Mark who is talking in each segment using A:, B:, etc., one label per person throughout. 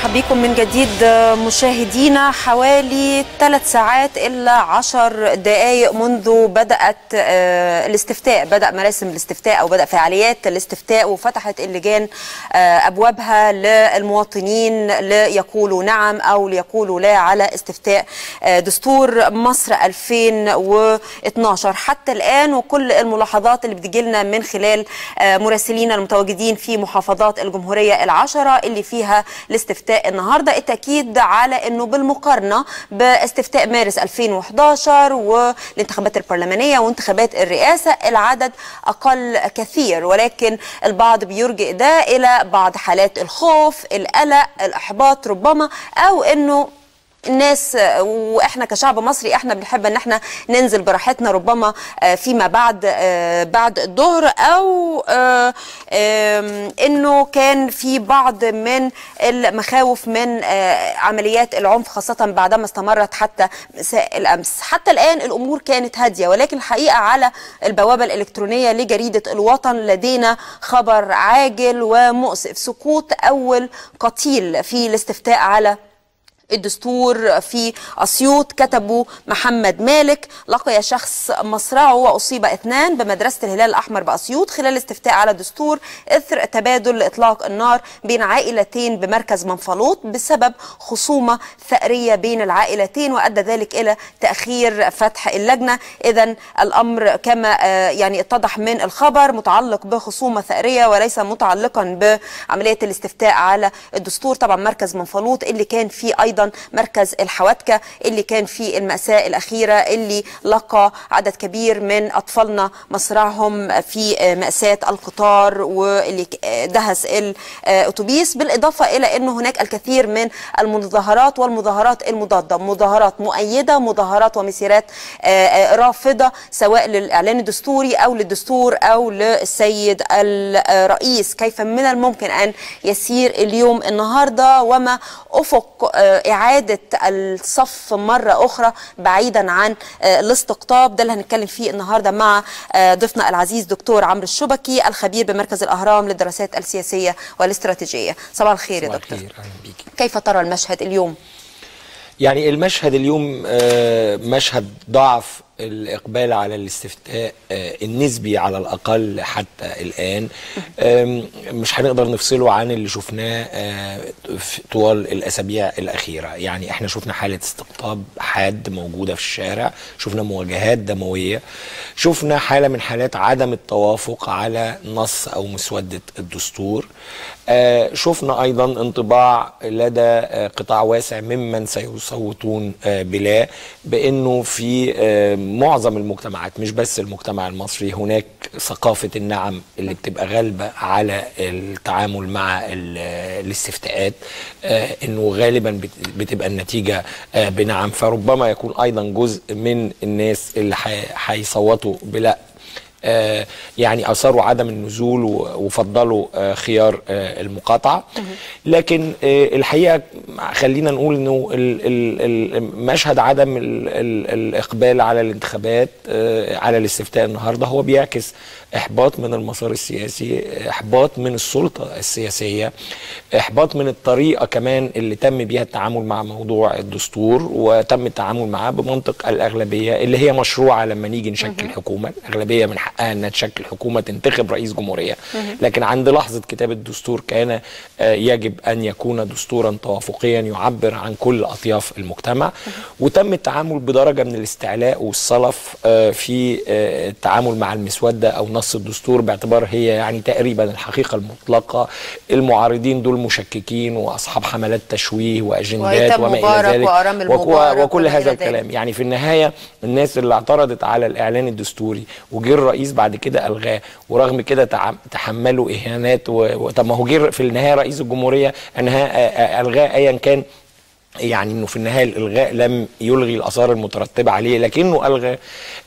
A: برحب بكم من جديد مشاهدينا حوالي ثلاث ساعات إلا عشر دقائق منذ بدأت الاستفتاء بدأ مراسم الاستفتاء أو بدأ فعاليات الاستفتاء وفتحت اللجان أبوابها للمواطنين ليقولوا نعم أو ليقولوا لا على استفتاء دستور مصر 2012 حتى الآن وكل الملاحظات اللي بتجيلنا من خلال مراسلين المتواجدين في محافظات الجمهورية العشرة اللي فيها الاستفتاء النهارده التاكيد على انه بالمقارنه باستفتاء مارس 2011 والانتخابات البرلمانيه وانتخابات الرئاسه العدد اقل كثير ولكن البعض بيرجئ ده الى بعض حالات الخوف القلق الاحباط ربما او انه الناس واحنا كشعب مصري احنا بنحب ان احنا ننزل براحتنا ربما فيما بعد بعد الظهر او انه كان في بعض من المخاوف من عمليات العنف خاصه بعدما استمرت حتى مساء الامس حتى الان الامور كانت هاديه ولكن الحقيقه على البوابه الالكترونيه لجريده الوطن لدينا خبر عاجل ومؤسف سقوط اول قتيل في الاستفتاء على الدستور في أسيوط كتبوا محمد مالك لقي شخص مصرعه وأصيب اثنان بمدرسة الهلال الأحمر بأسيوط خلال استفتاء على الدستور إثر تبادل إطلاق النار بين عائلتين بمركز منفلوط بسبب خصومة ثأرية بين العائلتين وأدى ذلك إلى تأخير فتح اللجنة إذا الأمر كما يعني اتضح من الخبر متعلق بخصومة ثأرية وليس متعلقا بعملية الاستفتاء على الدستور طبعا مركز منفلوط اللي كان فيه أيضا ايضا مركز الحواتكه اللي كان في الماساه الاخيره اللي لقى عدد كبير من اطفالنا مصرعهم في ماساه القطار واللي دهس الاتوبيس بالاضافه الى انه هناك الكثير من المظاهرات والمظاهرات المضاده مظاهرات مؤيده مظاهرات ومسيرات رافضه سواء للاعلان الدستوري او للدستور او للسيد الرئيس كيف من الممكن ان يسير اليوم النهارده وما افق إعادة الصف مرة أخرى بعيدا عن الاستقطاب ده اللي هنتكلم فيه النهاردة مع ضيفنا العزيز دكتور عمرو الشبكي الخبير بمركز الأهرام للدراسات السياسية والاستراتيجية صباح الخير يا دكتور كيف ترى المشهد اليوم؟
B: يعني المشهد اليوم مشهد ضعف الإقبال على الاستفتاء النسبي على الأقل حتى الآن مش هنقدر نفصله عن اللي شفناه طوال الأسابيع الأخيرة يعني احنا شفنا حالة استقطاب حاد موجودة في الشارع شفنا مواجهات دموية شفنا حالة من حالات عدم التوافق على نص أو مسودة الدستور شفنا أيضا انطباع لدى قطاع واسع ممن سيصوتون بلا بأنه في معظم المجتمعات مش بس المجتمع المصري هناك ثقافة النعم اللي بتبقى غالبة على التعامل مع الاستفتاءات انه غالبا بتبقى النتيجة بنعم فربما يكون ايضا جزء من الناس اللي هيصوتوا بلا آه يعني اثاروا عدم النزول وفضلوا آه خيار آه المقاطعه لكن الحقيقه خلينا نقول انه مشهد عدم ال ال الاقبال على الانتخابات على الاستفتاء النهارده هو بيعكس احباط من المسار السياسي احباط من السلطه السياسيه احباط من الطريقه كمان اللي تم بيها التعامل مع موضوع الدستور وتم التعامل معاه بمنطق الاغلبيه اللي هي مشروعه لما نيجي نشكل حكومه الاغلبيه من حقها انها تشكل حكومه تنتخب رئيس جمهوريه لكن عند لحظه كتابه الدستور كان يجب ان يكون دستورا توافقيا يعبر عن كل اطياف المجتمع وتم التعامل بدرجه من الاستعلاء والصلف في التعامل مع المسوده او نص الدستور باعتبار هي يعني تقريبا الحقيقه المطلقه المعارضين دول مشككين واصحاب حملات تشويه واجندات وما الى ذلك وكل هذا الكلام يعني في النهايه الناس اللي اعترضت على الاعلان الدستوري وجه الرئيس بعد كده الغاه ورغم كده تحملوا اهانات وطب ما هو جه في النهايه رئيس الجمهوريه انها الغاه ايا كان يعني انه في النهايه الالغاء لم يلغي الاثار المترتبه عليه لكنه الغى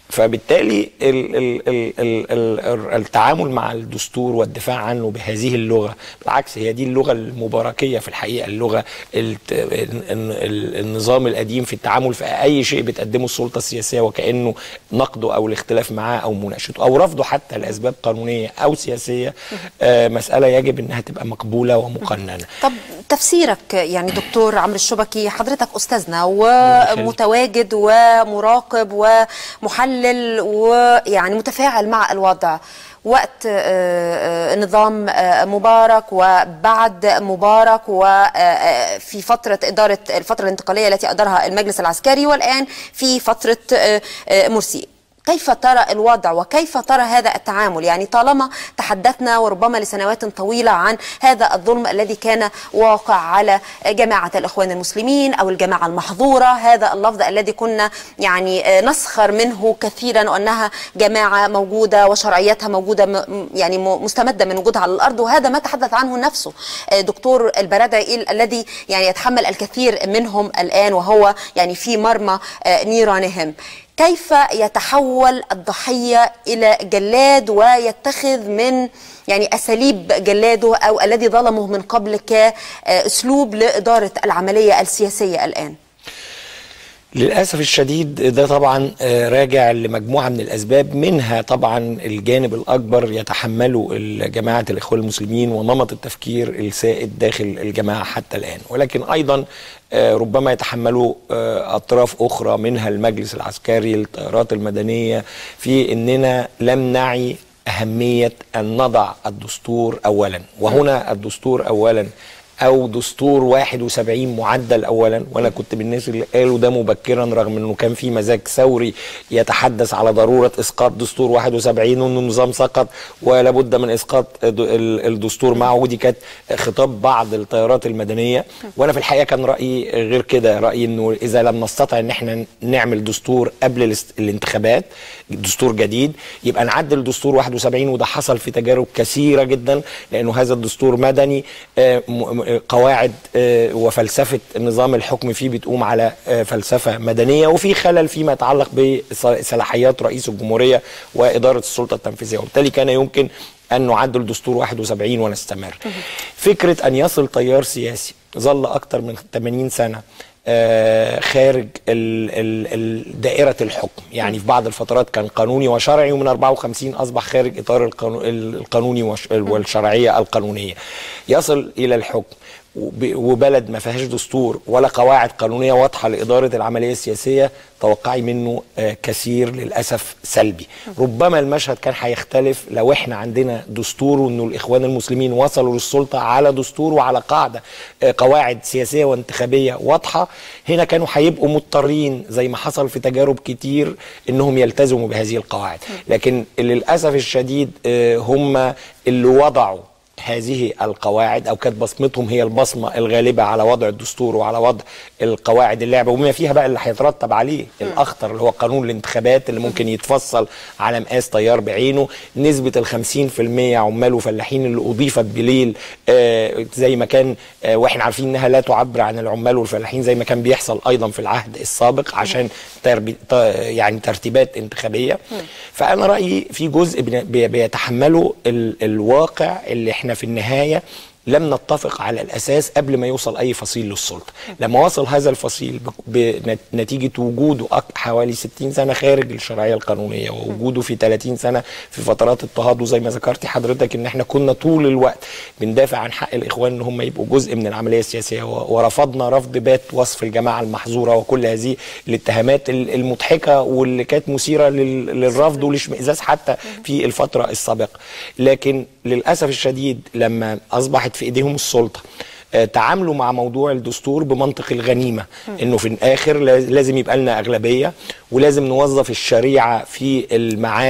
B: فبالتالي ال ال ال ال ال التعامل مع الدستور والدفاع عنه بهذه اللغه بالعكس هي دي اللغه المباركيه في الحقيقه اللغه الت- ال- ال- النظام القديم في التعامل في اي شيء بتقدمه السلطه السياسيه وكانه نقده او الاختلاف معاه او مناقشته او رفضه حتى لاسباب قانونيه او سياسيه آه، مساله يجب انها تبقى مقبوله ومقننه
A: طب تفسيرك يعني دكتور عمرو الشبكي حضرتك استاذنا
B: يخليك.
A: ومتواجد ومراقب ومحلل ويعني متفاعل مع الوضع وقت آه، آه، نظام آه، مبارك وبعد مبارك وفي فترة إدارة الفترة الانتقالية التي أدارها المجلس العسكري والآن في فترة آه، آه، مرسي كيف ترى الوضع وكيف ترى هذا التعامل يعني طالما تحدثنا وربما لسنوات طويلة عن هذا الظلم الذي كان واقع على جماعة الإخوان المسلمين أو الجماعة المحظورة هذا اللفظ الذي كنا يعني آه، نسخر منه كثيرا وأنها جماعة موجودة وشرعيتها موجودة م- يعني م- مستمدة من وجودها على الأرض وهذا ما تحدث عنه نفسه آه، دكتور البرادعي ال- الذي يعني يتحمل الكثير منهم الآن وهو يعني في مرمى آه، نيرانهم كيف يتحول الضحية إلى جلاد ويتخذ من يعني أساليب جلاده أو الذي ظلمه من قبل كأسلوب لإدارة العملية السياسية الآن
B: للاسف الشديد ده طبعا آه، راجع لمجموعه من الاسباب منها طبعا الجانب الاكبر يتحمله جماعه الاخوان المسلمين ونمط التفكير السائد داخل الجماعه حتى الان ولكن ايضا آه، ربما يتحمله آه، اطراف اخرى منها المجلس العسكري الطائرات المدنيه في اننا لم نعي اهميه ان نضع الدستور اولا وهنا الدستور اولا او دستور 71 معدل اولا وانا كنت من الناس اللي قالوا ده مبكرا رغم انه كان في مزاج ثوري يتحدث على ضروره اسقاط دستور 71 وانه النظام سقط ولا بد من اسقاط د- ال- الدستور معه ودي كانت خطاب بعض التيارات المدنيه وانا في الحقيقه كان رايي غير كده رايي انه اذا لم نستطع ان احنا نعمل دستور قبل الاست- الانتخابات دستور جديد يبقى نعدل دستور 71 وده حصل في تجارب كثيره جدا لانه هذا الدستور مدني آه، م- م- قواعد آه، وفلسفه نظام الحكم فيه بتقوم على آه، فلسفه مدنيه وفي خلل فيما يتعلق بصلاحيات رئيس الجمهوريه واداره السلطه التنفيذيه وبالتالي كان يمكن ان نعدل دستور 71 ونستمر. فكره ان يصل تيار سياسي ظل اكثر من 80 سنه آه، خارج ال- ال- ال- دائرة الحكم يعني في بعض الفترات كان قانوني وشرعي ومن 54 أصبح خارج إطار القانو- القانوني والش- والشرعية القانونية يصل إلى الحكم وب- وبلد ما فيهاش دستور ولا قواعد قانونية واضحة لإدارة العملية السياسية توقعي منه آه، كثير للأسف سلبي ربما المشهد كان هيختلف لو احنا عندنا دستور وانه الإخوان المسلمين وصلوا للسلطة على دستور وعلى قاعدة آه، قواعد سياسية وانتخابية واضحة هنا كانوا هيبقوا مضطرين زي ما حصل في تجارب كتير انهم يلتزموا بهذه القواعد لكن للأسف الشديد آه، هم اللي وضعوا هذه القواعد او كانت بصمتهم هي البصمه الغالبه على وضع الدستور وعلى وضع القواعد اللعبه وبما فيها بقى اللي هيترتب عليه الاخطر اللي هو قانون الانتخابات اللي ممكن يتفصل على مقاس تيار بعينه نسبه ال 50% عمال وفلاحين اللي اضيفت بليل آه زي ما كان آه واحنا عارفين انها لا تعبر عن العمال والفلاحين زي ما كان بيحصل ايضا في العهد السابق عشان تربي ت- يعني ترتيبات انتخابيه فانا رايي في جزء بن- بي- بيتحمله ال- الواقع اللي احنا في النهايه لم نتفق على الاساس قبل ما يوصل اي فصيل للسلطه لما وصل هذا الفصيل ب- بنتيجه وجوده أك- حوالي 60 سنه خارج الشرعيه القانونيه ووجوده في 30 سنه في فترات اضطهاد وزي ما ذكرتي حضرتك ان احنا كنا طول الوقت بندافع عن حق الاخوان ان هم يبقوا جزء من العمليه السياسيه و- ورفضنا رفض بات وصف الجماعه المحظوره وكل هذه الاتهامات ال- المضحكه واللي كانت مثيره لل- للرفض والاشمئزاز حتى في الفتره السابقه لكن للاسف الشديد لما اصبحت في ايديهم السلطه آه، تعاملوا مع موضوع الدستور بمنطق الغنيمه انه في الاخر لاز- لازم يبقى لنا اغلبيه ولازم نوظف الشريعه في المعارك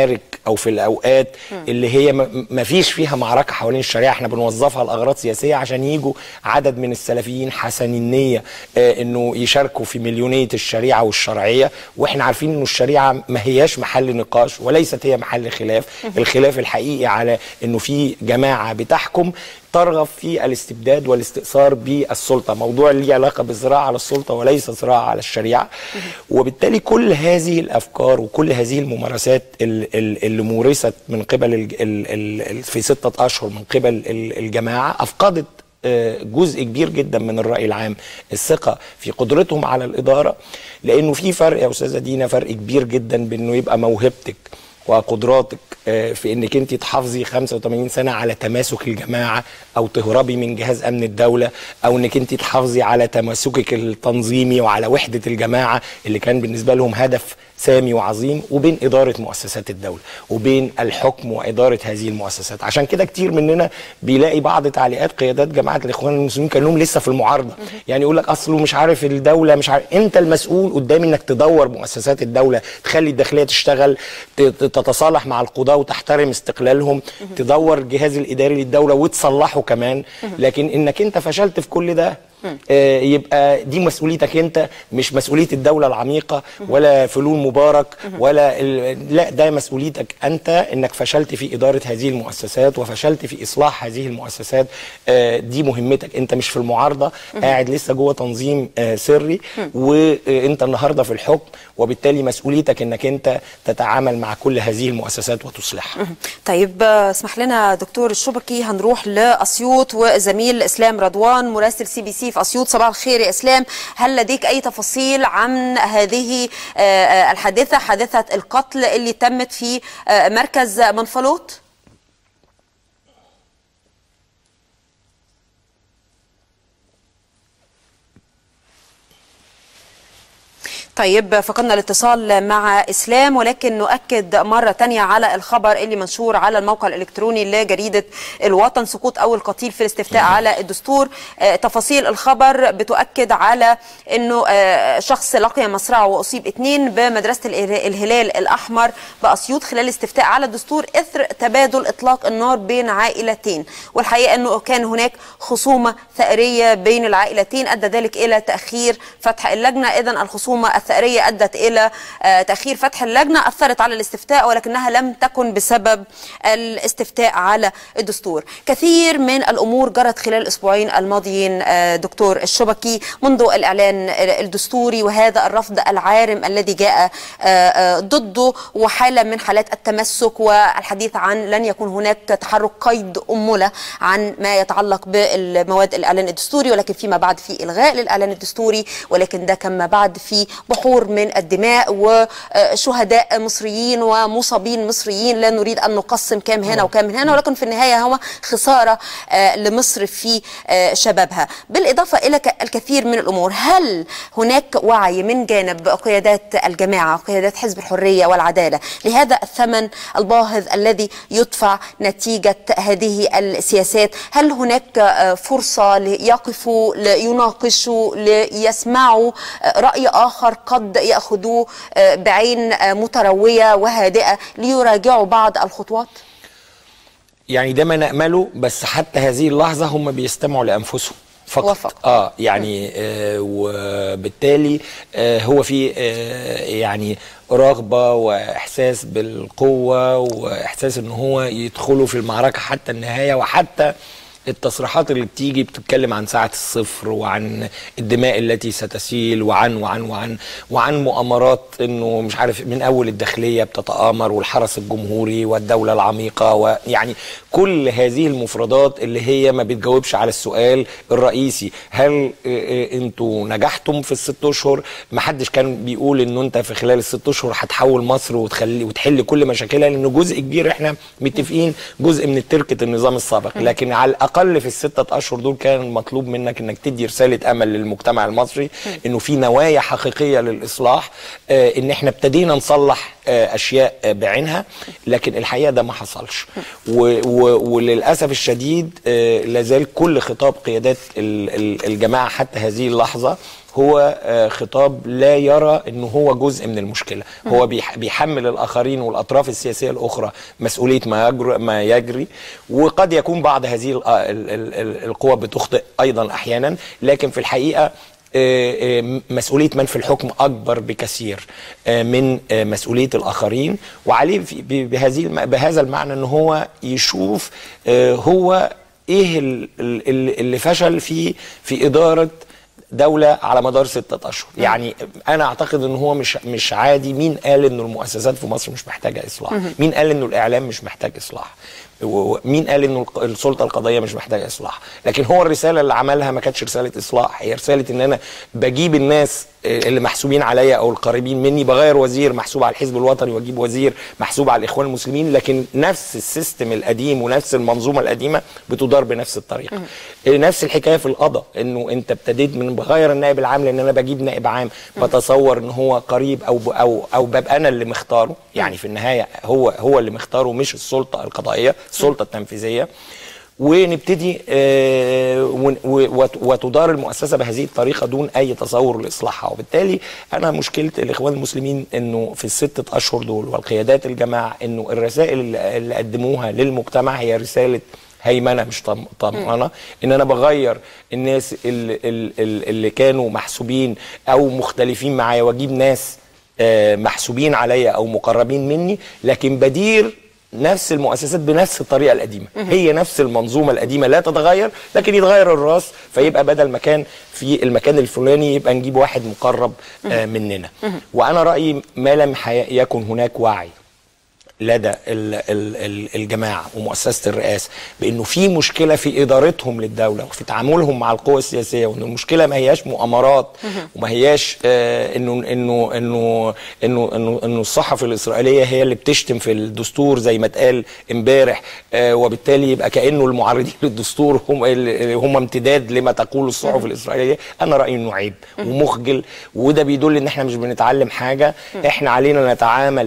B: او في الاوقات اللي هي ما- ما فيش فيها معركه حوالين الشريعه احنا بنوظفها لاغراض سياسيه عشان يجوا عدد من السلفيين حسن النيه آه، انه يشاركوا في مليونيه الشريعه والشرعيه واحنا عارفين انه الشريعه ما هياش محل نقاش وليست هي محل خلاف الخلاف الحقيقي على انه في جماعه بتحكم ترغب في الاستبداد والاستئثار بالسلطه موضوع ليه علاقه بالصراع على السلطه وليس صراع على الشريعه وبالتالي كل هذه الافكار وكل هذه الممارسات ال- ال- اللي مورست من قبل ال- ال- ال- في سته اشهر من قبل ال- الجماعه افقدت آه، جزء كبير جدا من الراي العام الثقه في قدرتهم على الاداره لانه في فرق يا استاذه دينا فرق كبير جدا بانه يبقى موهبتك وقدراتك آه، في انك انت تحافظي 85 سنه على تماسك الجماعه او تهربي من جهاز امن الدوله او انك انت تحافظي على تماسكك التنظيمي وعلى وحده الجماعه اللي كان بالنسبه لهم هدف سامي وعظيم وبين اداره مؤسسات الدوله وبين الحكم واداره هذه المؤسسات عشان كده كتير مننا بيلاقي بعض تعليقات قيادات جماعه الاخوان المسلمين كانهم لسه في المعارضه يعني يقول لك اصله مش عارف الدوله مش عارف انت المسؤول قدام انك تدور مؤسسات الدوله تخلي الداخليه تشتغل ت- ت- تتصالح مع القضاه وتحترم استقلالهم تدور الجهاز الاداري للدوله وتصلحه كمان لكن انك انت فشلت في كل ده آه، يبقى دي مسؤوليتك انت مش مسؤوليه الدوله العميقه ولا فلول مبارك ولا ال- لا ده مسؤوليتك انت انك فشلت في اداره هذه المؤسسات وفشلت في اصلاح هذه المؤسسات آه، دي مهمتك انت مش في المعارضه قاعد لسه جوه تنظيم آه، سري وانت النهارده في الحكم وبالتالي مسؤوليتك انك انت تتعامل مع كل هذه المؤسسات وتصلحها
A: طيب آه، اسمح لنا دكتور الشبكي هنروح لاسيوط وزميل اسلام رضوان مراسل سي بي سي في اسيوط صباح الخير يا اسلام هل لديك اي تفاصيل عن هذه آه، آه، الحادثه حادثه القتل اللي تمت في آه، مركز منفلوط طيب فقدنا الاتصال مع اسلام ولكن نؤكد مره تانية على الخبر اللي منشور على الموقع الالكتروني لجريده الوطن سقوط اول قتيل في الاستفتاء على الدستور آه، تفاصيل الخبر بتؤكد على انه آه، شخص لقي مصرعه واصيب اثنين بمدرسه اله- الهلال الاحمر باسيوط خلال الاستفتاء على الدستور اثر تبادل اطلاق النار بين عائلتين والحقيقه انه كان هناك خصومه ثأريه بين العائلتين ادى ذلك الى تاخير فتح اللجنه اذا الخصومه الثأريه ادت الى آه، تاخير فتح اللجنه اثرت على الاستفتاء ولكنها لم تكن بسبب الاستفتاء على الدستور كثير من الامور جرت خلال الاسبوعين الماضيين آه، دكتور الشبكي منذ الاعلان الدستوري وهذا الرفض العارم الذي جاء آه، آه، ضده وحاله من حالات التمسك والحديث عن لن يكون هناك تحرك قيد امله عن ما يتعلق بالمواد الاعلان الدستوري ولكن فيما بعد في الغاء للاعلان الدستوري ولكن ده كما بعد في بحور من الدماء وشهداء مصريين ومصابين مصريين لا نريد ان نقسم كام هنا وكام هنا ولكن في النهايه هو خساره آه، لمصر في آه، شبابها بالاضافه الى ك- الكثير من الامور هل هناك وعي من جانب قيادات الجماعه قيادات حزب الحريه والعداله لهذا الثمن الباهظ الذي يدفع نتيجه هذه السياسات هل هناك آه، فرصه ليقفوا ليناقشوا ليسمعوا آه، راي اخر قد ياخذوه آه، بعين آه، مترويه وهادئه ليراجعوا بعض الخطوات
B: يعني ده ما نأمله بس حتى هذه اللحظة هم بيستمعوا لأنفسهم فقط
A: وفق.
B: اه يعني آه وبالتالي آه هو في آه يعني رغبة وإحساس بالقوة وإحساس إن هو يدخلوا في المعركة حتى النهاية وحتى التصريحات اللي بتيجي بتتكلم عن ساعة الصفر وعن الدماء التي ستسيل وعن وعن وعن وعن مؤامرات انه مش عارف من اول الداخلية بتتآمر والحرس الجمهوري والدولة العميقة ويعني كل هذه المفردات اللي هي ما بتجاوبش على السؤال الرئيسي هل آه، آه، انتوا نجحتم في الست اشهر ما حدش كان بيقول انه انت في خلال الست اشهر هتحول مصر وتخلي وتحل كل مشاكلها لانه جزء كبير احنا متفقين جزء من تركه النظام السابق لكن على الاقل في الستة اشهر دول كان مطلوب منك انك تدي رساله امل للمجتمع المصري انه في نوايا حقيقيه للاصلاح آه ان احنا ابتدينا نصلح آه، اشياء آه، بعينها لكن الحقيقه ده ما حصلش و- و- وللاسف الشديد آه، لازال كل خطاب قيادات ال- ال- الجماعه حتى هذه اللحظه هو آه، خطاب لا يرى انه هو جزء من المشكله هو بيح- بيحمل الاخرين والاطراف السياسيه الاخرى مسؤوليه ما يجري ما يجري وقد يكون بعض هذه ال- ال- ال- ال- القوى بتخطئ ايضا احيانا لكن في الحقيقه آه، آه، مسؤوليه من في الحكم اكبر بكثير آه، من آه، مسؤوليه الاخرين وعليه في- ب- بهذه الم- بهذا المعنى ان هو يشوف آه، هو ايه ال- ال- ال- اللي فشل في في اداره دولة على مدار ستة أشهر يعني أنا أعتقد أن هو مش مش عادي مين قال أنه المؤسسات في مصر مش محتاجة إصلاح مين قال أنه الإعلام مش محتاج إصلاح ومين قال أنه الق- السلطة القضائية مش محتاجة إصلاح لكن هو الرسالة اللي عملها ما كانتش رسالة إصلاح هي رسالة أن أنا بجيب الناس اللي محسوبين عليا او القريبين مني بغير وزير محسوب على الحزب الوطني واجيب وزير محسوب على الاخوان المسلمين لكن نفس السيستم القديم ونفس المنظومه القديمه بتدار بنفس الطريقه نفس الحكايه في القضاء انه انت ابتديت من بغير النائب العام لان انا بجيب نائب عام بتصور ان هو قريب او ب او او ببقى انا اللي مختاره يعني في النهايه هو هو اللي مختاره مش السلطه القضائيه السلطه التنفيذيه ونبتدي آه، ون- و- وت- وتدار المؤسسه بهذه الطريقه دون اي تصور لاصلاحها وبالتالي انا مشكله الاخوان المسلمين انه في الستة اشهر دول والقيادات الجماعه انه الرسائل اللي اللي قدموها للمجتمع هي رساله هيمنه مش طم- طمانه ان انا بغير الناس اللي, اللي, اللي كانوا محسوبين او مختلفين معايا واجيب ناس آه، محسوبين عليا او مقربين مني لكن بدير نفس المؤسسات بنفس الطريقه القديمه هي نفس المنظومه القديمه لا تتغير لكن يتغير الراس فيبقى بدل ما كان في المكان الفلاني يبقى نجيب واحد مقرب آه مننا وانا رايي ما لم حي- يكن هناك وعي لدى ال ال ال الجماعه ومؤسسه الرئاسه بانه في مشكله في ادارتهم للدوله وفي تعاملهم مع القوى السياسيه وان المشكله ما هياش مؤامرات وما هياش آه انه انه انه انه انه انه الصحف الاسرائيليه هي اللي بتشتم في الدستور زي ما اتقال امبارح آه وبالتالي يبقى كانه المعارضين للدستور هم ال- هم امتداد لما تقول الصحف الاسرائيليه انا رايي انه عيب ومخجل وده بيدل ان احنا مش بنتعلم حاجه احنا علينا نتعامل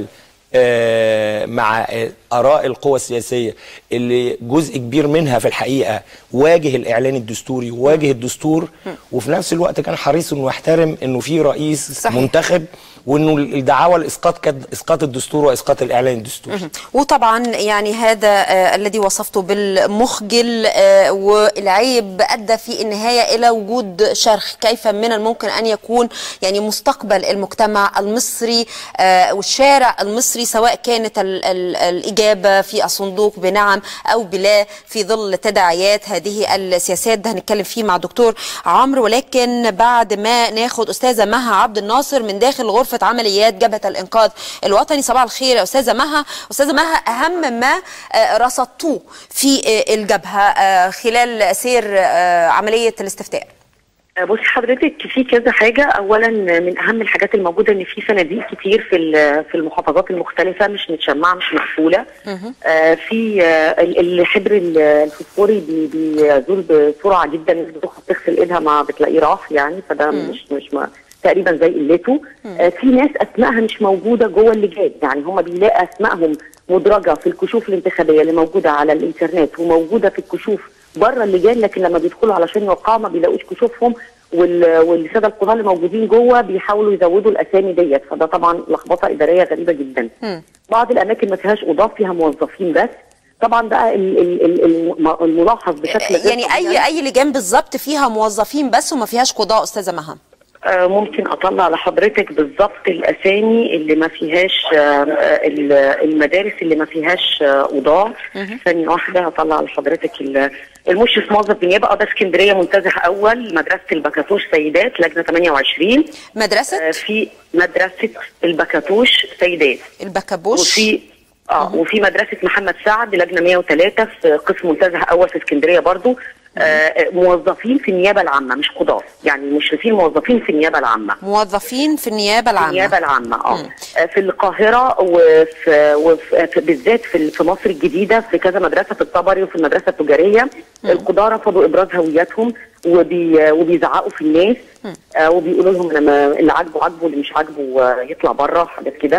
B: آه، مع آه، اراء القوى السياسيه اللي جزء كبير منها في الحقيقه واجه الاعلان الدستوري وواجه الدستور وفي نفس الوقت كان حريص انه يحترم انه في رئيس
A: صحيح.
B: منتخب وانه الدعاوى الاسقاط كانت اسقاط الدستور واسقاط الاعلان الدستوري
A: وطبعا يعني هذا آه الذي وصفته بالمخجل آه والعيب ادى في النهايه الى وجود شرخ كيف من الممكن ان يكون يعني مستقبل المجتمع المصري آه والشارع المصري سواء كانت ال ال الاجابه في الصندوق بنعم او بلا في ظل تداعيات هذه السياسات ده هنتكلم فيه مع دكتور عمرو ولكن بعد ما ناخد استاذه مها عبد الناصر من داخل غرفه عمليات جبهه الانقاذ الوطني صباح الخير يا استاذه مها استاذه مها اهم ما آه، رصدتوه في آه، الجبهه آه، خلال سير آه، عمليه الاستفتاء
C: بصي حضرتك في كذا حاجة أولا من أهم الحاجات الموجودة إن في صناديق كتير في ال- في المحافظات المختلفة مش متشمعة مش مقفولة آه في آه ال- الحبر ال- الفوسفوري بي- بيزول بسرعة جدا الناس بتخرج تغسل إيدها ما بتلاقيه راح يعني فده مش مش ما تقريبا زي قلته آه في ناس أسمائها مش موجودة جوه اللجان يعني هم بيلاقوا أسمائهم مدرجة في الكشوف الانتخابية اللي موجودة على الإنترنت وموجودة في الكشوف بره اللجان لكن لما بيدخلوا علشان يوقعوا ما بيلاقوش كشوفهم وال- والساده القضاه اللي موجودين جوه بيحاولوا يزودوا الاسامي ديت فده طبعا لخبطه اداريه غريبه جدا. بعض الاماكن ما فيهاش قضاه فيها موظفين بس. طبعا بقى ال- ال- ال- الم- الملاحظ بشكل غير
A: يعني اي اي لجان بالظبط فيها موظفين بس وما فيهاش قضاء استاذه مها
C: آه، ممكن اطلع لحضرتك بالظبط الاسامي اللي ما فيهاش آه، آه، ال- المدارس اللي ما فيهاش آه، قضاه ثانيه واحده هطلع لحضرتك ال- المشرف موظف بالنيابه اه ده اسكندريه منتزه اول مدرسه البكاتوش سيدات لجنه 28
A: مدرسه
C: آه، في مدرسه البكاتوش سيدات
A: البكابوش
C: وفي اه وفي مدرسه محمد سعد لجنه 103 في قسم منتزه اول في اسكندريه برضو آه موظفين في النيابه العامه مش قضاه يعني مشرفين موظفين في النيابه العامه
A: موظفين في النيابه العامه
C: النيابه العامه اه آه، في القاهره وفي, وفي في- بالذات في في مصر الجديده في كذا مدرسه في الطبري وفي المدرسه التجاريه القضاه رفضوا ابراز هويتهم وبي وبيزعقوا في الناس آه وبيقولوا لهم لما اللي عاجبه عاجبه اللي مش عاجبه آه، يطلع بره حاجات كده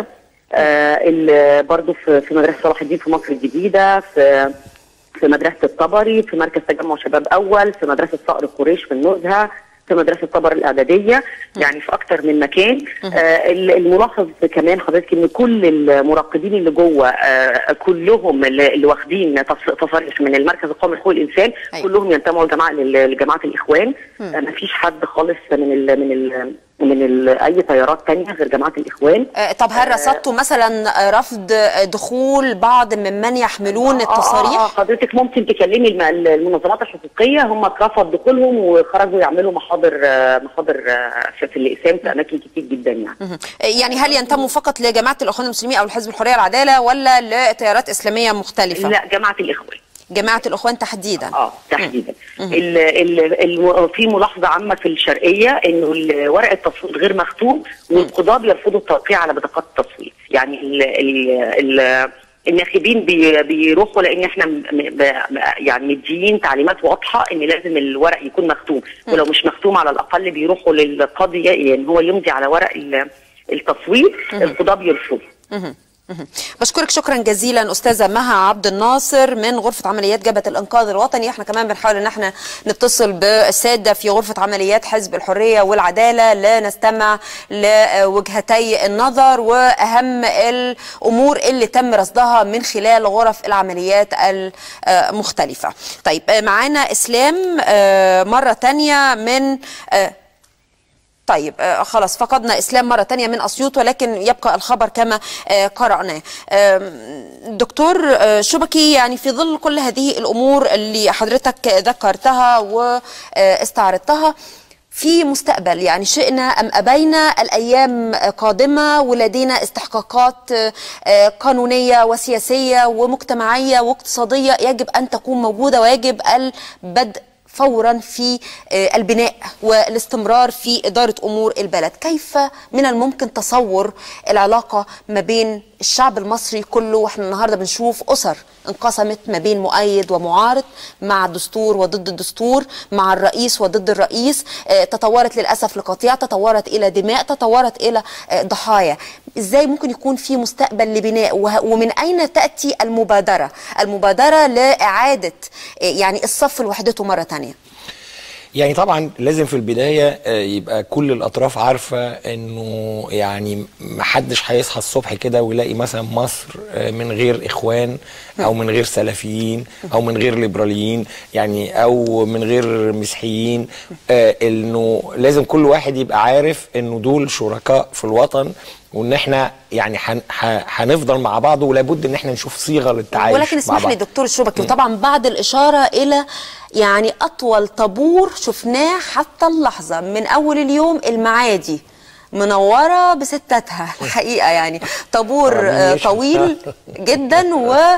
C: آه ال- برضو في في مدرسه صلاح الدين في مصر الجديده في في مدرسه الطبري في مركز تجمع شباب اول في مدرسه صقر قريش في النزهه في مدرسه طبر الاعداديه يعني في اكتر من مكان آه ال- الملاحظ كمان حضرتك ان كل المراقبين اللي جوه آه كلهم اللي اللي واخدين تص- تصريح من المركز القومي لحقوق الانسان
A: أيوة.
C: كلهم ينتموا لجماعه لل- لجماعه الاخوان آه ما فيش حد خالص من ال من ال من ال اي تيارات تانية غير جماعه الاخوان
A: آه، طب هل رصدتوا مثلا آه، رفض آه، دخول بعض ممن يحملون
C: آه،
A: التصاريح؟
C: آه آه حضرتك ممكن تكلمي الم- المنظمات الحقوقيه هم اترفض دخولهم وخرجوا يعملوا محاضر آه، محاضر آه، في في الاقسام في اماكن كتير جدا يعني
A: مهم. يعني هل ينتموا فقط لجماعه الاخوان المسلمين او لحزب الحريه والعداله ولا لتيارات اسلاميه مختلفه؟
C: لا جماعه الاخوان
A: جماعه الاخوان تحديدا
C: اه تحديدا ال ال ال في ملاحظه عامه في الشرقيه انه ال- ورق التصويت غير مختوم والقضاه بيرفضوا التوقيع على بطاقات التصويت يعني ال ال ال الناخبين بي بيروحوا لان احنا م- م- يعني مديين تعليمات واضحه ان لازم الورق يكون مختوم ولو مش مختوم على الاقل بيروحوا للقاضي يعني هو يمضي على ورق ال- التصويت القضاه بيرفضوا
A: مهم. مهم. بشكرك شكرا جزيلا استاذه مها عبد الناصر من غرفه عمليات جبهه الانقاذ الوطني احنا كمان بنحاول ان احنا نتصل بالساده في غرفه عمليات حزب الحريه والعداله لنستمع لوجهتي النظر واهم الامور اللي تم رصدها من خلال غرف العمليات المختلفه طيب معانا اسلام آه، مره تانية من آه، طيب آه خلاص فقدنا اسلام مره تانية من اسيوط ولكن يبقى الخبر كما آه قراناه آم، دكتور آه شبكي يعني في ظل كل هذه الامور اللي حضرتك ذكرتها واستعرضتها في مستقبل يعني شئنا ام ابينا الايام قادمه ولدينا استحقاقات آه، آه، قانونيه وسياسيه ومجتمعيه واقتصاديه يجب ان تكون موجوده ويجب البدء فورا في آه، البناء والاستمرار في إدارة أمور البلد كيف من الممكن تصور العلاقة ما بين الشعب المصري كله واحنا النهاردة بنشوف أسر انقسمت ما بين مؤيد ومعارض مع الدستور وضد الدستور مع الرئيس وضد الرئيس آه، تطورت للأسف لقطيع تطورت إلى دماء تطورت إلى آه، ضحايا إزاي ممكن يكون في مستقبل لبناء وه- ومن أين تأتي المبادرة المبادرة لإعادة آه، يعني الصف لوحدته مرة تانية
B: يعني طبعا لازم في البدايه آه، يبقى كل الاطراف عارفه انه يعني محدش هيصحى الصبح كده ويلاقي مثلا مصر آه، من غير اخوان او من غير سلفيين او من غير ليبراليين يعني او من غير مسيحيين آه، انه لازم كل واحد يبقى عارف انه دول شركاء في الوطن وان احنا يعني هن- ه- هنفضل مع بعض ولابد ان احنا نشوف صيغه للتعايش
A: ولكن
B: مع
A: اسمح
B: بعض
A: لي دكتور الشبكي وطبعا بعد الإشارة إلى يعني أطول طابور شفناه حتى اللحظة من أول اليوم المعادي منورة بستاتها الحقيقة يعني طابور آه،
B: ماشي.
A: طويل جدا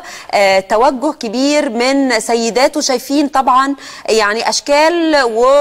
A: وتوجه كبير من سيدات وشايفين طبعا يعني أشكال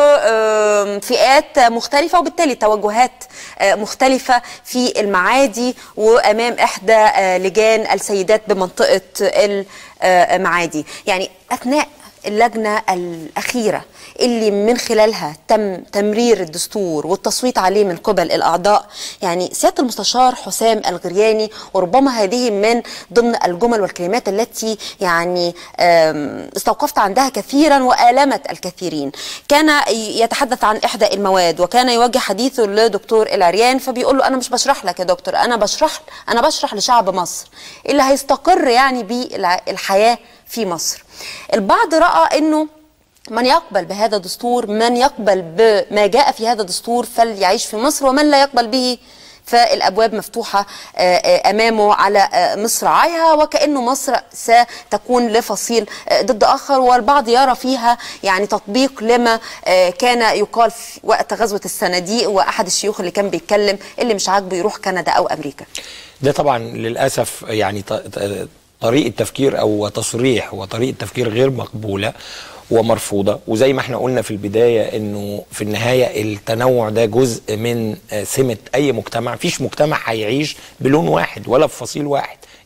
A: وفئات مختلفة وبالتالي توجهات آه، مختلفة في المعادي وأمام إحدى آه، لجان السيدات بمنطقة المعادي يعني أثناء اللجنة الأخيرة اللي من خلالها تم تمرير الدستور والتصويت عليه من قبل الأعضاء يعني سيادة المستشار حسام الغرياني وربما هذه من ضمن الجمل والكلمات التي يعني آم، استوقفت عندها كثيرا وآلمت الكثيرين كان يتحدث عن إحدى المواد وكان يوجه حديثه لدكتور العريان فبيقول له أنا مش بشرح لك يا دكتور أنا بشرح أنا بشرح لشعب مصر اللي هيستقر يعني بالحياة في مصر البعض رأى أنه من يقبل بهذا الدستور من يقبل بما جاء في هذا الدستور فليعيش في مصر ومن لا يقبل به فالابواب مفتوحه آه، آه، امامه على آه، مصراعيها وكانه مصر ستكون لفصيل آه، ضد اخر والبعض يرى فيها يعني تطبيق لما آه، كان يقال في وقت غزوه الصناديق واحد الشيوخ اللي كان بيتكلم اللي مش عاجبه يروح كندا او امريكا
B: ده طبعا للاسف يعني ط- ط- طريقه تفكير او تصريح وطريقه تفكير غير مقبوله ومرفوضه وزي ما احنا قلنا في البدايه انه في النهايه التنوع ده جزء من آه، سمه اي مجتمع مفيش مجتمع هيعيش بلون واحد ولا بفصيل واحد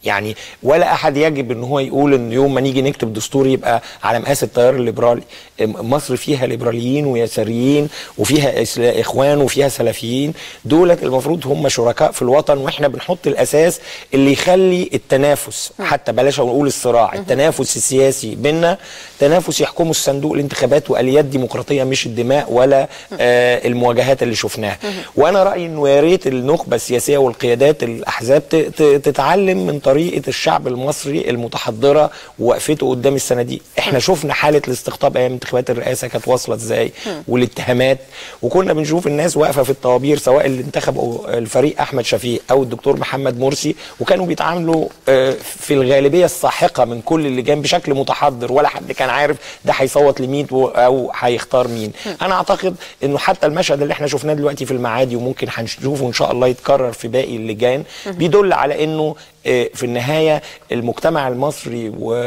B: يعني ولا احد يجب ان هو يقول ان يوم ما نيجي نكتب دستور يبقى على مقاس التيار الليبرالي مصر فيها ليبراليين ويساريين وفيها إسلا- اخوان وفيها سلفيين دولت المفروض هم شركاء في الوطن واحنا بنحط الاساس اللي يخلي التنافس حتى بلاش نقول الصراع التنافس السياسي بيننا تنافس يحكمه الصندوق الانتخابات واليات ديمقراطيه مش الدماء ولا آه المواجهات اللي شفناها وانا رايي انه يا ريت النخبه السياسيه والقيادات الاحزاب ت- ت- تتعلم من طريقه الشعب المصري المتحضره ووقفته قدام الصناديق احنا شفنا حاله الاستقطاب ايام انتخابات الرئاسه كانت واصله ازاي والاتهامات وكنا بنشوف الناس واقفه في الطوابير سواء اللي انتخبوا الفريق احمد شفيق او الدكتور محمد مرسي وكانوا بيتعاملوا آه، في الغالبيه الساحقه من كل اللجان بشكل متحضر ولا حد كان عارف ده هيصوت لمين و- او هيختار مين انا اعتقد انه حتى المشهد اللي احنا شفناه دلوقتي في المعادي وممكن هنشوفه ان شاء الله يتكرر في باقي اللجان بيدل على انه آه، في النهايه المجتمع المصري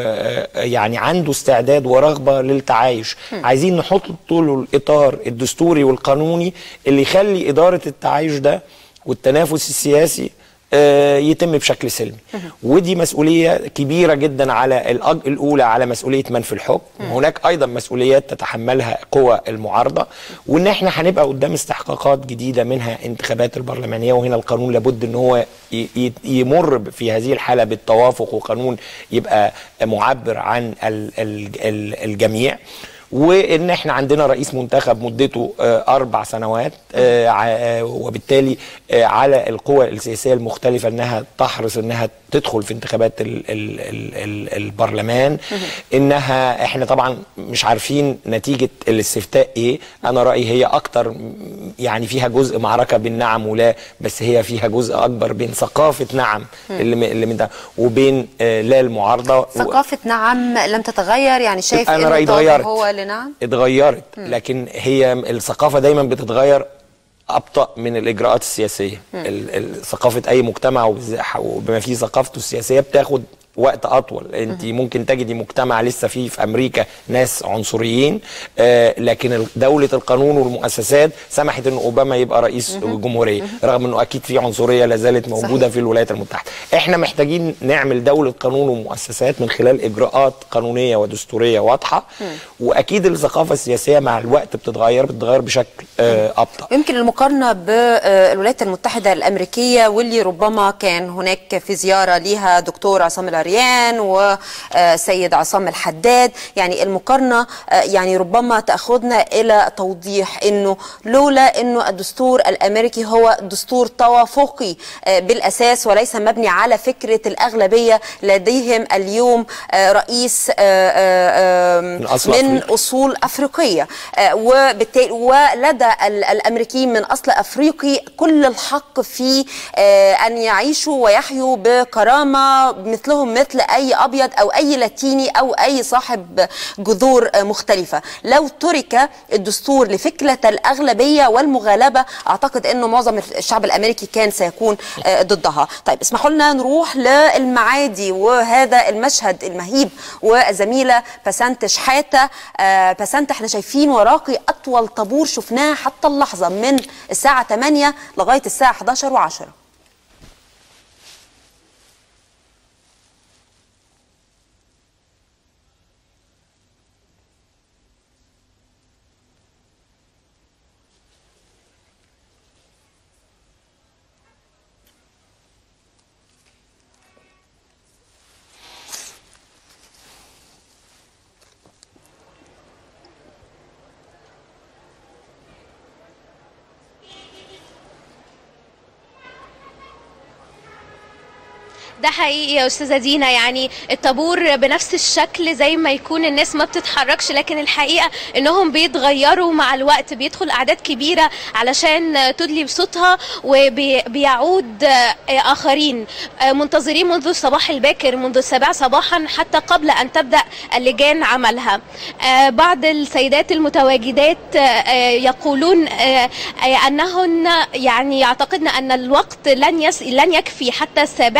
B: ويعني عنده استعداد ورغبه للتعايش عايزين نحط له الاطار الدستوري والقانوني اللي يخلي اداره التعايش ده والتنافس السياسي آه، يتم بشكل سلمي ودي مسؤوليه كبيره جدا على الأج- الاولى على مسؤوليه من في الحكم وهناك ايضا مسؤوليات تتحملها قوى المعارضه وان احنا هنبقى قدام استحقاقات جديده منها انتخابات البرلمانيه وهنا القانون لابد ان هو ي- ي- يمر في هذه الحاله بالتوافق وقانون يبقى معبر عن ال- ال- ال- الجميع وان احنا عندنا رئيس منتخب مدته آه، اربع سنوات آه، ع- آه، وبالتالي آه، على القوى السياسيه المختلفه انها تحرص انها تدخل في انتخابات ال ال ال ال البرلمان انها احنا طبعا مش عارفين نتيجه الاستفتاء ايه انا رايي هي اكتر م- يعني فيها جزء معركه بين نعم ولا بس هي فيها جزء اكبر بين ثقافه نعم اللي م- اللي من ده وبين آه، لا المعارضه و-
A: ثقافة نعم لم تتغير يعني شايف
B: أنا
A: إن
B: رأيي
A: التوافق
B: اتغيرت.
A: هو لنعم
B: اتغيرت لكن هي الثقافه دايما بتتغير ابطا من الاجراءات السياسيه ال- ال- ثقافه اي مجتمع وبز- وبما فيه ثقافته السياسيه بتاخد وقت اطول انت ممكن تجدي مجتمع لسه فيه في امريكا ناس عنصريين آه لكن ال- دوله القانون والمؤسسات سمحت ان اوباما يبقى رئيس جمهوريه رغم انه اكيد في عنصريه لا زالت موجوده
A: صحيح.
B: في الولايات المتحده احنا محتاجين نعمل دوله قانون ومؤسسات من خلال اجراءات قانونيه ودستوريه واضحه واكيد الثقافه السياسيه مع الوقت بتتغير بتتغير بشكل آه ابطا
A: يمكن المقارنة بالولايات المتحدة الأمريكية واللي ربما كان هناك في زيارة ليها دكتور عصام العريان وسيد عصام الحداد يعني المقارنة آه، يعني ربما تأخذنا إلى توضيح أنه لولا أنه الدستور الأمريكي هو دستور توافقي آه، بالأساس وليس مبني على فكرة الأغلبية لديهم اليوم آه، رئيس آه، آه، آه،
B: من أصل
A: من
B: أفريقي.
A: اصول افريقيه آه، وبالتالي ولدى ال- الامريكيين من اصل افريقي كل الحق في آه، ان يعيشوا ويحيوا بكرامه مثلهم مثل اي ابيض او اي لاتيني او اي صاحب جذور آه، مختلفه لو ترك الدستور لفكره الاغلبيه والمغالبه اعتقد انه معظم الشعب الامريكي كان سيكون آه، ضدها طيب اسمحوا لنا نروح للمعادي وهذا المشهد المهيب والزميله بسنت شحاته آه، بسنت احنا شايفين وراقي اطول طابور شفناه حتى اللحظه من الساعه 8 لغايه الساعه 11 و10
D: ده حقيقي يا استاذه دينا يعني الطابور بنفس الشكل زي ما يكون الناس ما بتتحركش لكن الحقيقه انهم بيتغيروا مع الوقت بيدخل اعداد كبيره علشان تدلي بصوتها وبيعود اخرين منتظرين منذ الصباح الباكر منذ السابعة صباحا حتى قبل ان تبدا اللجان عملها بعض السيدات المتواجدات يقولون انهن يعني يعتقدن ان الوقت لن يس لن يكفي حتى السابعه وان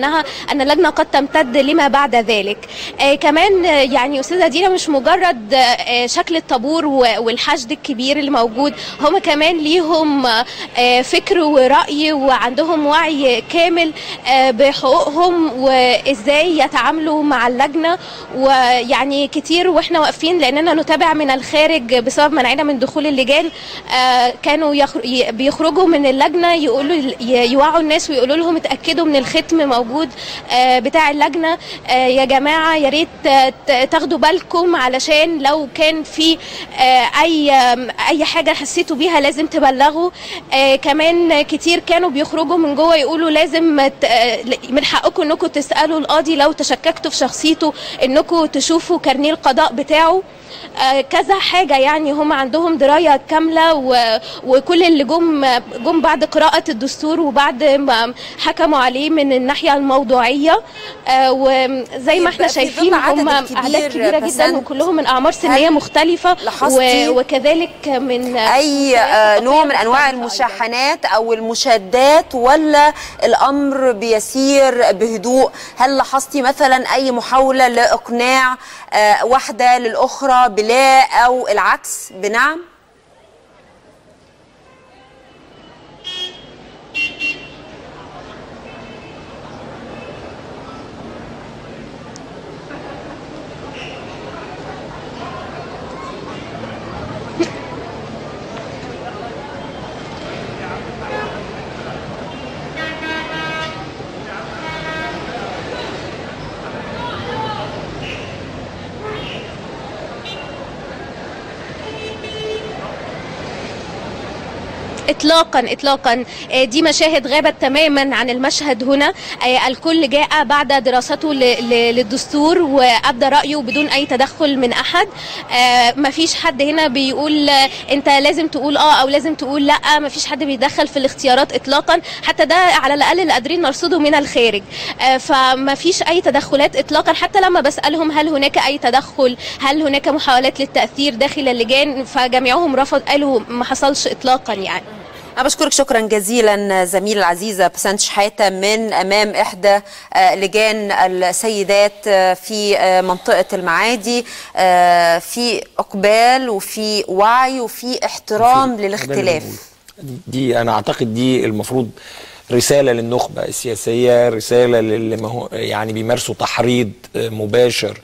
D: انها ان اللجنه قد تمتد لما بعد ذلك آه كمان آه، يعني استاذه دينا مش مجرد آه شكل الطابور و- والحشد الكبير اللي موجود هم كمان ليهم آه فكر وراي وعندهم وعي كامل آه بحقوقهم وازاي يتعاملوا مع اللجنه ويعني كتير واحنا واقفين لاننا نتابع من الخارج بسبب منعنا من دخول اللجان آه كانوا يخر- ي- بيخرجوا من اللجنه يقولوا ي- يوعوا الناس ويقولوا لهم اتاكدوا من الختم موجود آه بتاع اللجنه آه يا جماعه يا ريت آه، ت- تاخدوا بالكم علشان لو كان في آه اي آم، اي حاجه حسيتوا بيها لازم تبلغوا آه كمان كتير كانوا بيخرجوا من جوه يقولوا لازم ت- آه، من حقكم انكم تسالوا القاضي لو تشككتوا في شخصيته انكم تشوفوا كارنيه القضاء بتاعه آه، كذا حاجة يعني هم عندهم دراية كاملة و... وكل اللي جم جم بعد قراءة الدستور وبعد ما حكموا عليه من الناحية الموضوعية آه، وزي ما احنا
A: في ظل
D: شايفين
A: عدد
D: هم
A: الكبير
D: أعداد كبيرة جدا
A: بسنت،
D: وكلهم من أعمار سنية
A: هل
D: مختلفة
A: لاحظتي
D: و... وكذلك من
A: اي آه، نوع من انواع المشاحنات او المشادات ولا الامر بيسير بهدوء هل لاحظتي مثلا اي محاوله لاقناع آه، واحده للاخرى بلا او العكس بنعم
D: اطلاقا اطلاقا آه، دي مشاهد غابت تماما عن المشهد هنا آه، الكل جاء بعد دراسته ل- ل- للدستور وابدى رايه بدون اي تدخل من احد ما فيش حد هنا بيقول آه، انت لازم تقول اه او لازم تقول لا ما فيش حد بيدخل في الاختيارات اطلاقا حتى ده على الاقل اللي قادرين نرصده من الخارج آه، فما فيش اي تدخلات اطلاقا حتى لما بسالهم هل هناك اي تدخل هل هناك محاولات للتاثير داخل اللجان فجميعهم رفض قالوا ما حصلش اطلاقا يعني
A: أنا بشكرك شكرا جزيلا زميل العزيزة بسنت شحاتة من أمام إحدى آه، لجان السيدات آه، في آه، منطقة المعادي آه، في إقبال وفي وعي وفي احترام
B: ده اللي
A: للاختلاف
B: موجود. دي انا اعتقد دي المفروض رساله للنخبه السياسيه رساله للي ما هو يعني بيمارسوا تحريض آه، مباشر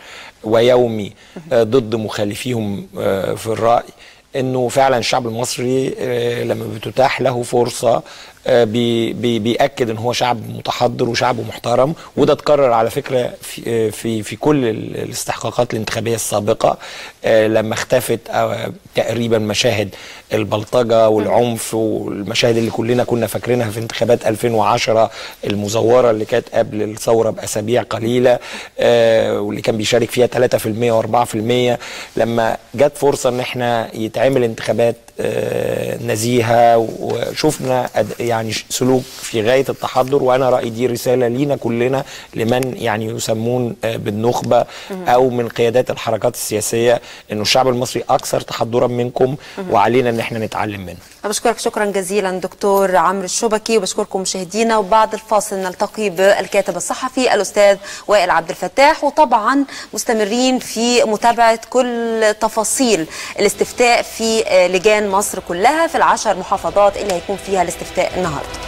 B: ويومي آه، ضد مخالفيهم آه، في الراي انه فعلا الشعب المصري آه، لما بتتاح له فرصه آه، بي بي بيأكد ان هو شعب متحضر وشعب محترم وده اتكرر على فكره في آه، في في كل ال- الاستحقاقات الانتخابيه السابقه آه، لما اختفت آه، تقريبا مشاهد البلطجه والعنف والمشاهد اللي كلنا كنا فاكرينها في انتخابات 2010 المزوره اللي كانت قبل الثوره باسابيع قليله آه، واللي كان بيشارك فيها 3% و4% لما جت فرصه ان احنا يتعمل انتخابات آه، نزيهه وشفنا أد- يعني ش- سلوك في غايه التحضر وانا رايي دي رساله لينا كلنا لمن يعني يسمون آه، بالنخبه او من قيادات الحركات السياسيه انه الشعب المصري اكثر تحضرا منكم وعلينا ان احنا نتعلم منه
A: أنا بشكرك شكرا جزيلا دكتور عمرو الشبكي وبشكركم مشاهدينا وبعد الفاصل نلتقي بالكاتب الصحفي الأستاذ وائل عبد الفتاح وطبعا مستمرين في متابعة كل تفاصيل الاستفتاء في آه، لجان مصر كلها في العشر محافظات اللي هيكون فيها الاستفتاء النهارده